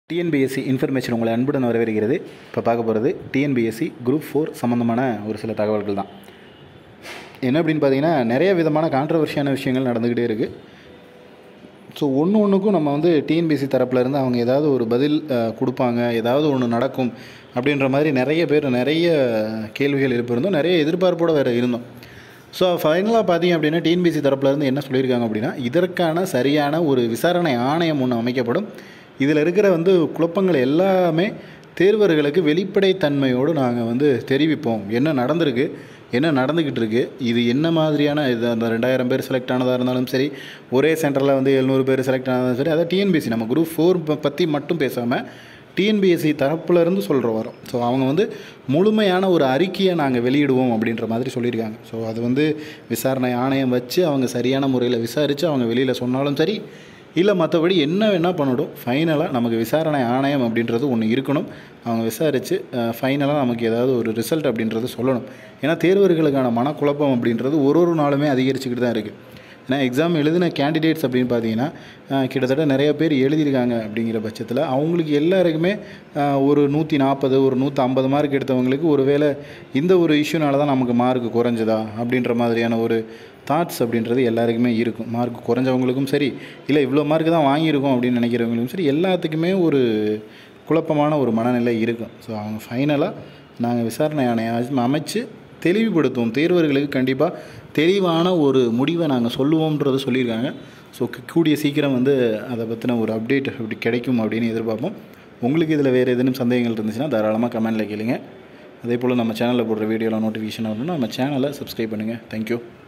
TNPSC information உங்களை அன்புடன் வரவேற்கிறது இப்போ பார்க்க போகிறது டிஎன்பிஎஸ்சி குரூப் ஃபோர் சம்மந்தமான ஒரு சில தகவல்கள் தான் என்ன அப்படின்னு பார்த்தீங்கன்னா நிறைய விதமான கான்ட்ரவர்ஷியான விஷயங்கள் நடந்துக்கிட்டே இருக்குது ஸோ ஒன்று ஒன்றுக்கும் நம்ம வந்து டிஎன்பிஎஸ்சி தரப்புலேருந்து அவங்க ஏதாவது ஒரு பதில் அஹ், கொடுப்பாங்க ஏதாவது ஒன்று நடக்கும் அப்படின்ற மாதிரி நிறைய பேர் நிறைய கேள்விகள் எழுப்பியிருந்தோம் நிறைய எதிர்பார்ப்போடு வேறு இருந்தோம் ஸோ ஃபைனலாக பார்த்தீங்க அப்படின்னா டிஎன்பிஎஸ்சி தரப்புலேருந்து என்ன சொல்லியிருக்காங்க அப்படின்னா இதற்கான சரியான ஒரு விசாரணை ஆணையம் ஒன்று அமைக்கப்படும் இதில் இருக்கிற வந்து குழப்பங்கள் எல்லாமே தேர்வர்களுக்கு வெளிப்படைத்தன்மையோடு நாங்கள் வந்து தெரிவிப்போம் என்ன நடந்திருக்கு என்ன நடந்துக்கிட்டு இருக்கு இது என்ன மாதிரியான இது அந்த ரெண்டாயிரம் பேர் செலக்ட் ஆனதாக இருந்தாலும் சரி ஒரே சென்டரில் வந்து எழுநூறு பேர் செலக்ட் ஆனதாலும் சரி அதை டிஎன்பிஎஸ்சி நம்ம குரூப் ஃபோர் பற்றி மட்டும் பேசாமல் டிஎன்பிஎஸ்சி தரப்புலேருந்து சொல்கிற வரோம் ஸோ அவங்க வந்து முழுமையான ஒரு அறிக்கையை நாங்கள் வெளியிடுவோம் அப்படின்ற மாதிரி சொல்லியிருக்காங்க ஸோ அது வந்து விசாரணை ஆணையம் வச்சு அவங்க சரியான முறையில் விசாரித்து அவங்க வெளியில் சொன்னாலும் சரி இல்லை மற்றபடி என்ன வேணால் பண்ணட்டும் ஃபைனலாக நமக்கு விசாரணை ஆணையம் அப்படின்றது ஒன்று இருக்கணும் அவங்க விசாரித்து ஃபைனலாக நமக்கு ஏதாவது ஒரு ரிசல்ட் அப்படின்றது சொல்லணும் ஏன்னா தேர்வர்களுக்கான மனக்குழப்பம் அப்படின்றது ஒரு ஒரு நாளுமே அதிகரிச்சுக்கிட்டு தான் இருக்குது ஏன்னா எக்ஸாம் எழுதின கேண்டிடேட்ஸ் அப்படின்னு பார்த்தீங்கன்னா அஹ், கிட்டத்தட்ட நிறைய பேர் எழுதியிருக்காங்க அப்படிங்கிற பட்சத்தில் அவங்களுக்கு எல்லாருக்குமே அஹ், ஒரு நூற்றி நாற்பது ஒரு நூற்றி ஐம்பது மார்க் எடுத்தவங்களுக்கு ஒருவேளை இந்த ஒரு இஷ்யூனால தான் நமக்கு மார்க் குறைஞ்சதா அப்படின்ற மாதிரியான ஒரு தாட்ஸ் அப்படின்றது எல்லாருக்குமே இருக்கும் மார்க் குறைஞ்சவங்களுக்கும் சரி இல்லை இவ்வளோ மார்க் தான் வாங்கியிருக்கோம் அப்படின்னு நினைக்கிறவங்களுக்கும் சரி எல்லாத்துக்குமே ஒரு குழப்பமான ஒரு மனநிலை இருக்கும் ஸோ அவங்க ஃபைனலாக நாங்கள் விசாரணை ஆணையம் அமைச்சு தெளிவுபடுத்துவோம் தேர்வர்களுக்கு கண்டிப்பாக தெளிவான ஒரு முடிவை நாங்கள் சொல்லுவோம்ன்றது சொல்லியிருக்காங்க ஸோ கூடிய சீக்கிரம் வந்து அதை பற்றின ஒரு அப்டேட் அப்படி கிடைக்கும் அப்படின்னு எதிர்பார்ப்போம் உங்களுக்கு இதில் வேறு ஏதேனும் சந்தேகங்கள் இருந்துச்சுன்னா தாராளமாக கமெண்டில் கேளுங்க அதே போல் நம்ம சேனலில் போடுற வீடியோவில் நோட்டிஃபிகேஷன் வரணும்னா நம்ம சேனலை சப்ஸ்கிரைப் பண்ணுங்கள் தேங்க்யூ